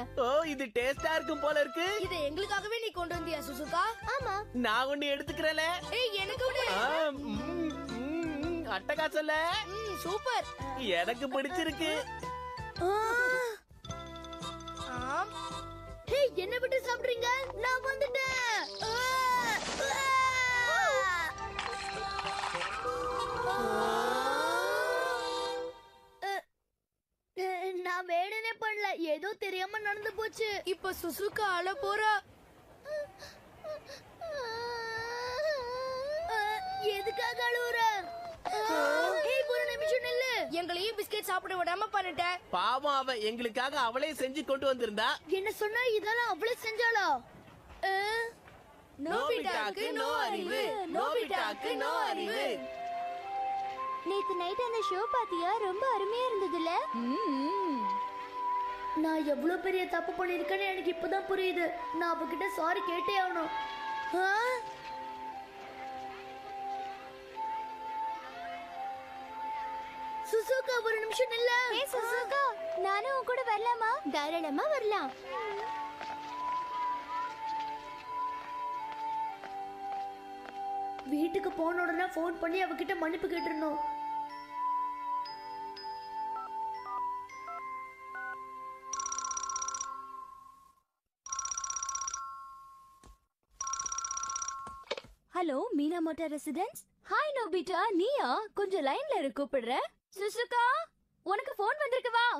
ஓ இது டேஸ்டா இருக்கும் போல இருக்கு இதை எங்களுக்காகவே நீ கொண்டு வந்தியா சுசுகா ஆமா நான் ஒண்ணு எடுத்துக்கிறேன்ல ஏய் எனக்கு விடு ஆ, ம், ம், அட்டகாசம்ல ம், சூப்பர் எனக்கு பிடிச்சிருக்கு ஆம் ஹே என்ன விட்டு சாப்பிடுறீங்க நான் வந்துட்டேன் ஆ, ஆ. அஹ், நான் வேணுனே பண்ணல ஏதோ தெரியாம நடந்து போச்சு இப்ப சுசுகா அழ போறா அஹ், எதுக்காக அழுவுற ஏய் ஒரு நிமிஷம் நில்லு எங்களையும் பிஸ்கெட் சாப்பிட விடாம பண்ணிட்ட பாவம் அவ எங்களுக்காக அவளே செஞ்சு கொண்டு வந்திருந்தா என்ன சொன்னா இதெல்லாம் அவ்வளவு செஞ்சாளா அஹ், நோபிட்டாக்கு நோ அறிவு நோபிட்டாக்கு நோ அறிவு நேத்து நைட் அந்த ஷோ பாத்தியா ரொம்ப அருமையா இருந்ததுல நான் எவ்வளவு பெரிய தப்பு பண்ணிருக்கேன்னு எனக்கு இப்பதான் புரியுது நான் அவகிட்ட சாரி கேட்டே ஆகணும் ஆ? சுசுகா ஒரு நிமிஷம் நில்ல சுசுகா நானும் உன் கூட வரலாமா தாராளமா வரலாம் வீட்டுக்கு போன உடனே ஃபோன் பண்ணி அவகிட்ட மன்னிப்பு கேட்டிருந்தோம் hello Meena motor residence hi Nobita நீயா கொஞ்சம் லைன்ல இரு கூப்பிடுற சுசுகா உனக்கு ஃபோன் வந்திருக்கு வா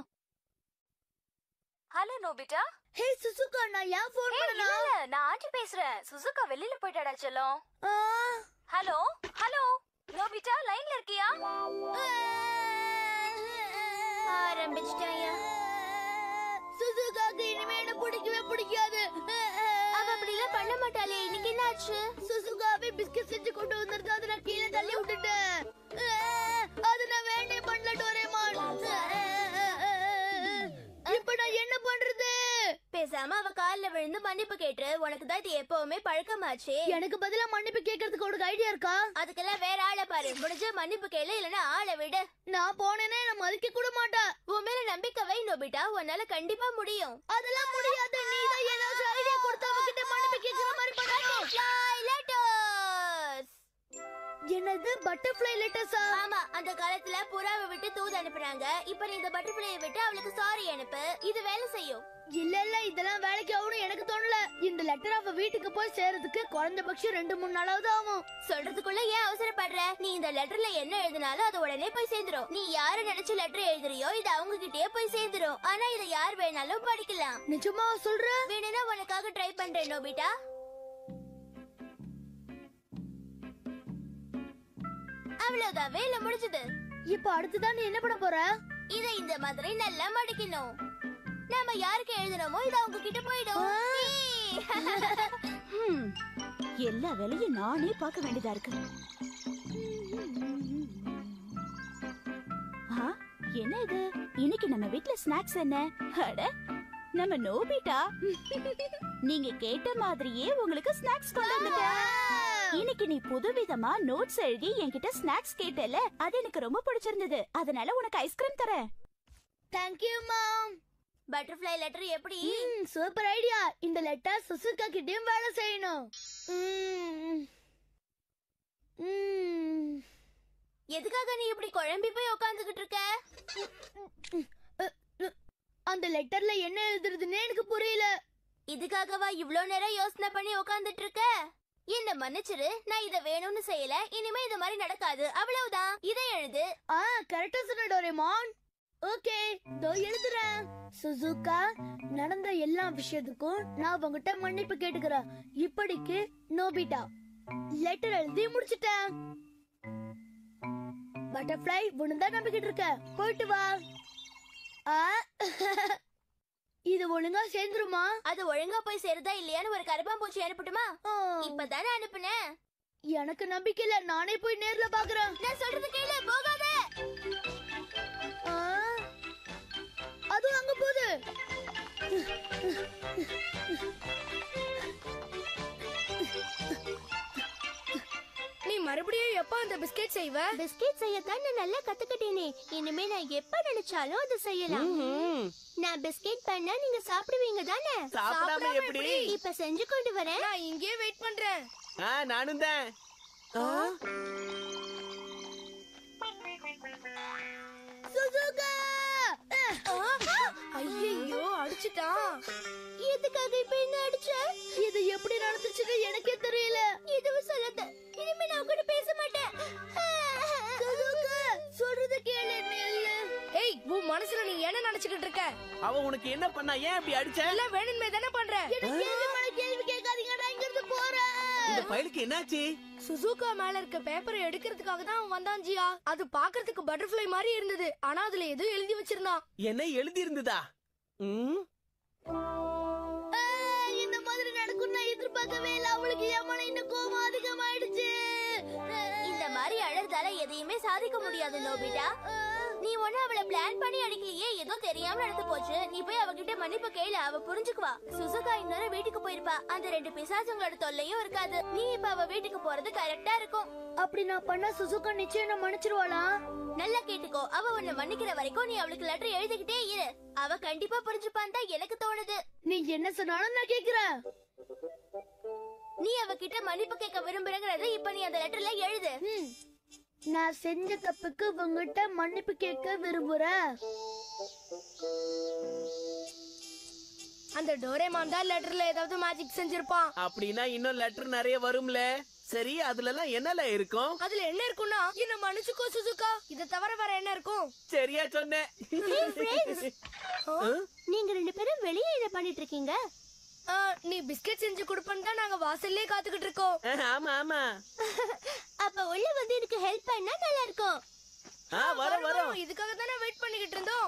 ஹலோ நோபிட்டா ஹே சுசுகா நான் ஏன் ஃபோன் ஏய், பண்ணனா இல்ல, இல்ல, நான் ஆண்டி பேசுறேன் சுசுகா வெளியில போயிட்டாடா செல்லம் ஆ, ஹலோ ஹலோ நோபிட்டா லைன்ல இருக்கியா ஆரம்பிச்சிட்டாயா சுசுகாக்கு இனிமே என்ன பிடிக்கவே பிடிக்காது அவ அப்படி எல்லாம் பண்ண மாட்டாளே இன்னைக்கு என்ன ஆச்சு சுசுகாவே பிஸ்கட் செஞ்சு கொண்டு வந்திருந்தா அதை நான் கீழே தள்ளி விட்டுட்டேன் அது நான் வேண்டே பண்ணல டோரேமான் இப்ப நான் என்ன பண்றது பேசாம அவ கால்ல விழுந்து மன்னிப்பு கேட்டு உனக்கு தான் இது எப்பவுமே பழக்கமாச்சே எனக்கு பதிலா மன்னிப்பு கேட்கறதுக்கு ஒரு ஐடியா இருக்கா அதுக்கெல்லாம் வேற ஆளை பாரு முடிஞ்ச மன்னிப்பு கேளு இல்லனா ஆளை விடு நான் போனேனே என்ன மதிக்க கூட மாட்டா உன் மேல நம்பிக்கை வை நோபிட்டா உன்னால கண்டிப்பா முடியும் அதெல்லாம் முடியாது நீ தான் ஏதாச்சும் ஐடியா கொடுத்து அவகிட்ட மன்னிப்பு கேட்கிற மாதிரி பண்ணணும் Fly letters. என்னது பட்டர்ஃப்ளை லெட்டர்ஸா ஆமா அந்த காலத்துல புறாவை விட்டு தூது அனுப்புறாங்க இப்ப நீ இந்த பட்டர்ஃபிளையை விட்டு அவளுக்கு சாரி அனுப்பு இது வேலை செய்யும் இல்ல இல்ல இதெல்லாம் வேலைக்கு ஆகணும் எனக்கு தோணல இந்த லெட்டர் அவ வீட்டுக்கு போய் சேர்றதுக்கு குறைஞ்சபட்சம் ரெண்டு மூணு நாளாவது ஆகும் சொல்றதுக்குள்ள ஏன் அவசரப்படுற நீ இந்த லெட்டர்ல என்ன எழுதினாலும் அது உடனே போய் சேர்ந்துரும் நீ யார நினைச்சு லெட்டர் எழுதுறியோ இது அவங்க கிட்டயே போய் சேர்ந்துரும் ஆனா இதை யார் வேணாலும் படிக்கலாம் நிஜமா சொல்ற வேணும்னா உனக்காக ட்ரை பண்றேன் நோபிட்டா அவ்வளவுதான் வேலை முடிஞ்சது இப்ப அடுத்துதான் நீ என்ன பண்ண போற இத இந்த மாதிரி நல்லா மடிக்கணும் நாம யாருக்கு எழுதுறோமோ இது அவங்க கிட்ட போயிடும் ஏய். ஹம், எல்லா வேலையும் நானே பார்க்க வேண்டியதா இருக்கு ஆ, என்ன இது இன்னைக்கு நம்ம வீட்ல ஸ்நாக்ஸ் என்ன அட நம்ம நோபிட்டா நீங்க கேட்ட மாதிரியே உங்களுக்கு ஸ்நாக்ஸ் கொண்டு வந்துட்டேன் இன்னைக்கு நீ புதுவிதமா நோட்ஸ் எழுதி என்கிட்ட ஸ்நாக்ஸ் கேட்டல அது எனக்கு ரொம்ப பிடிச்சிருந்தது அதனால உனக்கு ஐஸ்கிரீம் தரேன் தேங்க்யூ மாம் பட்டர்ஃப்ளை லெட்டர் எப்படி சூப்பர் ஐடியா இந்த லெட்டர் சுசுகா கிட்டயும் வேலை செய்யணும் ம். ம். எதுக்காக நீ இப்படி குழம்பி போய் உட்காந்துக்கிட்டு இருக்க அந்த லெட்டர்ல என்ன எழுதுறதுன்னே எனக்கு புரியல இதுக்காகவா இவ்ளோ நேரம் யோசனை பண்ணி உட்காந்துட்டு இருக்க என்ன மன்னிச்சிரு நான் இத வேணும்னு செய்யல இனிமே இது மாதிரி நடக்காது அவ்வளவுதான் இதை எழுது ஆ கரெக்டா சொன்ன டோரேமான் ஓகே தோ எழுதுறேன் சுசுகா நடந்த எல்லா விஷயத்துக்கும் நான் உங்ககிட்ட மன்னிப்பு கேட்டுக்கிறேன் இப்படிக்கு நோபிட்டா லெட்டர் எழுதி முடிச்சிட்டேன் பட்டர்ஃப்ளை உனதான் நம்பிக்கிட்டு இருக்க போயிட்டு வா ஆ இது ஒழுங்கா சேர்ந்துருமா அது ஒழுங்கா போய் சேருதா இல்லையான்னு ஒரு கருப்பாம்பூச்சி அனுப்பட்டுமா ஆ, இப்பதானே அனுப்புனேன் எனக்கு நம்பிக்கை இல்ல நானே போய் நேர்ல பாக்குறேன் நான் சொல்றது கேளு போகாத ஆ, அதுவும் அங்க போகுது நீ மறுபடியும் எப்ப அந்த பிஸ்கெட் செய்வ பிஸ்கெட் செய்யத்தான் நான் நல்லா கத்துக்கிட்டேனே இனிமே நான் எப்ப நினைச்சாலும் அதை செய்யலாம் ம்ஹும். நான் பிஸ்கெட் பண்ணா நீங்க சாப்பிடுவீங்க தானே சாப்பிடாம எப்படி இப்ப செஞ்சு கொண்டு வரேன் நான் இங்கேயே வெயிட் பண்றேன் ஆ நானும் தான் ஆ, சுசுகா ஐயோ அடிச்சிட்டான் எதுக்காக இப்ப என்ன அடிச்ச இது எப்படி நடந்துச்சுன்னு எனக்கே தெரியல எதுவும் சொல்லாத இனிமே நான் கூட பேச மாட்டேன் சுசுகா சொல்றது கேளு நில்லு ஏய் உன் மனசுல நீ என்ன நினைச்சுக்கிட்டு இருக்க அவ உனக்கு என்ன பண்ணா ஏன் அப்படி அடிச்ச எல்லாம் வேணுமே தானே பண்ற என்ன கேள்வி மேல கேள்வி கேட்காதீங்க நான் இங்க இருந்து போறேன் இந்த பயலுக்கு என்னாச்சு சுசுகா மேல இருக்க பேப்பரை எடுக்கிறதுக்காக தான் அவன் வந்தான் ஜியா அது பாக்குறதுக்கு பட்டர்ஃப்ளை மாதிரி இருந்தது ஆனா அதுல ஏதோ எழுதி வச்சிருந்தான் என்ன எழுதி இருந்ததா ம் ஆ, இந்த மாதிரி நடக்கும் நான் எதிர்பார்க்கவே இல்ல அவளுக்கு என் மேல இன்னும் கோபம் அதிகமாயிடுச்சு இந்த மாதிரி அழறதால எதையுமே சாதிக்க முடியாது நோபிட்டா நீ ஒண்ணு அவளை பிளான் பண்ணி அடிக்கலையே ஏதோ தெரியாம நடந்து போச்சு நீ போய் அவகிட்ட மன்னிப்பு கேளு அவ புரிஞ்சுக்குவா சுசுகா இன்னொரு வீட்டுக்கு போயிருப்பா அந்த ரெண்டு பிசாசுங்களோட தொல்லையும் இருக்காது நீ இப்ப அவ வீட்டுக்கு போறது கரெக்டா இருக்கும் அப்படி நான் பண்ண சுசுகா நிச்சயம் நான் மன்னிச்சிருவாளா நல்லா கேட்டுக்கோ அவ உன்னை மன்னிக்கிற வரைக்கும் நீ அவளுக்கு லெட்டர் எழுதிக்கிட்டே இரு அவ கண்டிப்பா புரிஞ்சுப்பான்னு தான் எனக்கு தோணுது நீ என்ன சொன்னாலும் நான் கேக்குறேன் நீ அவகிட்ட மன்னிப்பு கேட்க விரும்புறங்கிறத இப்ப நீ அந்த லெட்டர்ல எழுது ம். நான் செஞ்ச தப்புக்கு உங்ககிட்ட மன்னிப்பு கேட்க விரும்புறேன் அந்த டோரேமான் தான் லெட்டர்ல ஏதாவது மேஜிக் செஞ்சிருப்பான் அப்படின்னா இன்னும் லெட்டர் நிறைய வரும்ல சரி அதுல எல்லாம் என்னல இருக்கும் அதுல என்ன இருக்கும்னா என்ன மன்னிச்சுக்கோ சுசுகா இத தவிர வேற என்ன இருக்கும் சரியா சொன்ன நீங்க ரெண்டு பேரும் வெளியே என்ன பண்ணிட்டு இருக்கீங்க ஆ, நீ பிஸ்கெட் செஞ்சு கொடுப்பன்னு தான் நாங்க வாசல்லே காத்துக்கிட்டு இருக்கோம் ஆமா ஆமா அப்ப உள்ள வந்து எனக்கு ஹெல்ப் பண்ணா நல்லா இருக்கும் ஆ வரோம் வரோம் இதுக்காக தானே வெயிட் பண்ணிக்கிட்டு இருந்தோம்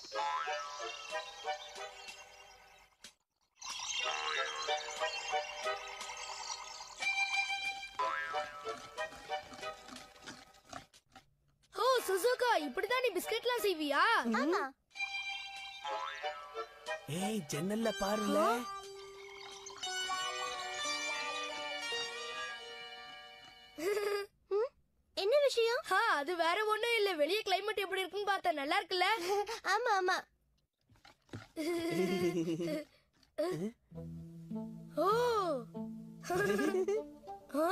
ஓ சுசுகா இப்படிதான் நீ பிஸ்கெட்லாம் செய்வியா ஆமா ஏய் ஜன்னல்ல பாருல என்ன விஷயம் ஆ, அது வேற ஒண்ணும் இல்ல வெளிய கிளைமேட் எப்படி இருக்குன்னு பார்த்தா நல்லா இருக்குல்ல ஆமா ஆமா ஓ ஆ?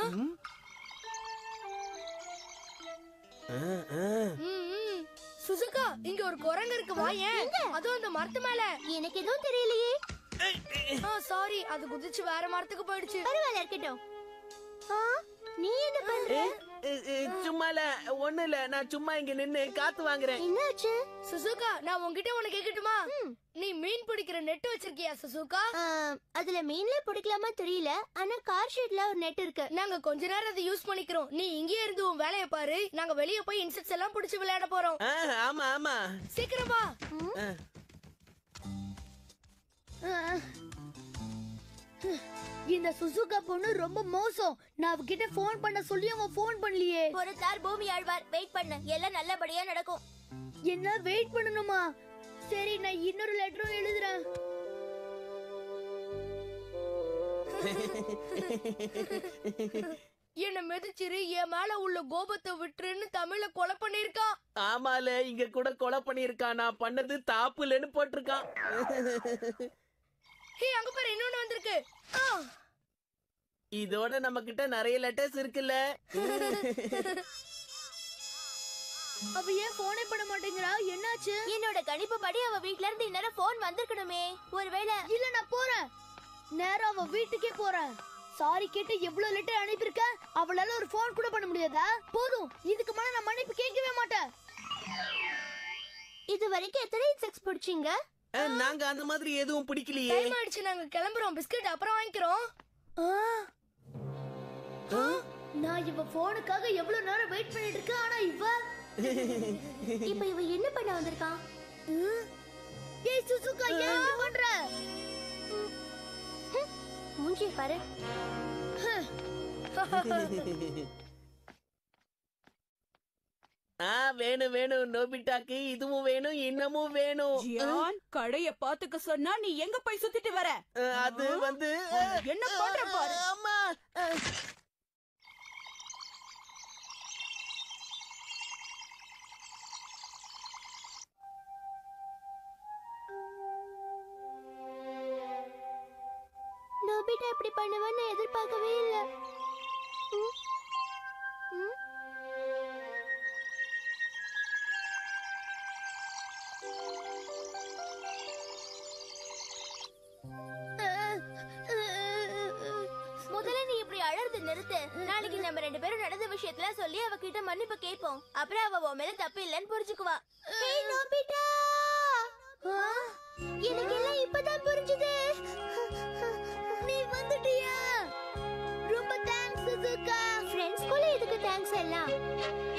ஆ, ஆ. ம், ம். சுசுகா இங்க ஒரு குரங்கு இருக்கு வா ஏன் அதுவும் அந்த மரத்து மேல எனக்கு எதுவும் தெரியலையே ஆ சாரி அது குதிச்சு வேற மரத்துக்கு போயிடுச்சு பரவாயில்ல இருக்கட்டும் ஆ, நீ என்ன பண்ற ஏ, ஏ, சும்மா இல்ல ஒண்ணு இல்ல நான் சும்மா இங்க நின்னு காத்து வாங்குறேன் என்னாச்சு சுசுகா நான் உன்கிட்ட உனக்கு கேக்கட்டுமா நீ மீன் பிடிக்கிற நெட் வச்சிருக்கியா சுசுகா ஆ, அதுல மீன்ல பிடிக்கலாமா தெரியல ஆனா கார் ஷீட்ல ஒரு நெட் இருக்கு நாங்க கொஞ்ச நேரம் அதை யூஸ் பண்ணிக்கிறோம் நீ இங்கேயே இருந்து உன் வேலைய பாரு நாங்க வெளிய போய் இன்செக்ட்ஸ் எல்லாம் பிடிச்சு விளையாட போறோம் ஆ, ஆமா ஆமா சீக்கிரம் வா ஆ. அஹ். இந்த சுசுகா பொண்ணு ரொம்ப மோசம் நான் அவகிட்ட ஃபோன் பண்ண சொல்லி அவன் ஃபோன் பண்ணலையே பொறுத்தார் பூமி ஆழ்வார் வெயிட் பண்ணு எல்லாம் நல்லபடியா நடக்கும் என்ன வெயிட் பண்ணணுமா சரி நான் இன்னொரு லெட்டரும் எழுதுறேன் என்ன மிதிச்சிரு என் மேல உள்ள கோபத்தை விட்டுருன்னு தமிழ்ல கொலை பண்ணிருக்கான் ஆமால இங்க கூட கொலை பண்ணிருக்கான் நான் பண்ணது தாப்புலன்னு போட்டிருக்கான் ஹே அங்க பாரு இன்னொன்னு வந்திருக்கு ஆ, இதோட நம்ம கிட்ட நிறைய லெட்டர்ஸ் இருக்குல்ல அவ ஏன் போனே பண்ண மாட்டேங்கிறா என்னாச்சு என்னோட கணிப்பு படி அவ வீட்ல இருந்து இந்நேரம் போன் வந்திருக்கணுமே ஒருவேளை இல்ல நான் போறேன் நேரா அவ வீட்டுக்கே போறேன் சாரி கேட்டு எவ்வளவு லெட்டர் அனுப்பியிருக்க அவளால ஒரு ஃபோன் கூட பண்ண முடியாதா போதும் இதுக்கு மேல நான் மன்னிப்பு கேட்கவே மாட்டேன் இது வரைக்கும் எத்தனை இன்செக்ட்ஸ் பிடிச்சீங்க ஆ, நாங்க அந்த மாதிரி எதுவும் பிடிக்கலையே டைம் ஆயிடுச்சு நாங்க கிளம்புறோம் பிஸ்கட் அப்புறம் வாங்கிக்கிறோம் ஆ. ஆ, நான் இவ போனுக்காக எவ்வளவு நேரம் வெயிட் பண்ணிட்டு இருக்கேன் ஆனா இவ இப்ப இவ என்ன பண்ண வந்திருக்கான் ம். ஏய் சுசுகா ஏன் இப்படி பண்ற மூஞ்சிய பாரு ஆ வேணும் வேணும் நோபிட்டாக்கு இதுவும் வேணும் இன்னமும் வேணும் ஜியான் கடைய பாத்துக்க சொன்னா நீ எங்க போய் சுத்திட்டு வர ஆ, அது வந்து என்ன பண்ற பாரு அம்மா ஆ. இப்படி பண்ணுவேன்னு எதிர்பார்க்கவே இல்ல ம். ம். முதல்ல நீ இப்படி அழறது நிறுத்து நாளைக்கு நம்ம ரெண்டு பேரும் நடந்த விஷயத்துல சொல்லி அவகிட்ட மன்னிப்பு கேட்போம் அப்புறம் அவ உன் மேல தப்பு இல்லைன்னு புரிஞ்சுக்குவா ஏய் நோபிட்டா எனக்கு எல்லாம் இப்பதான் புரிஞ்சுது நீ வந்துட்டியா ரொம்ப தேங்க்ஸ் சுசுகா ஃப்ரெண்ட்ஸ்குள்ள இதுக்கு தேங்க்ஸ் எல்லாம்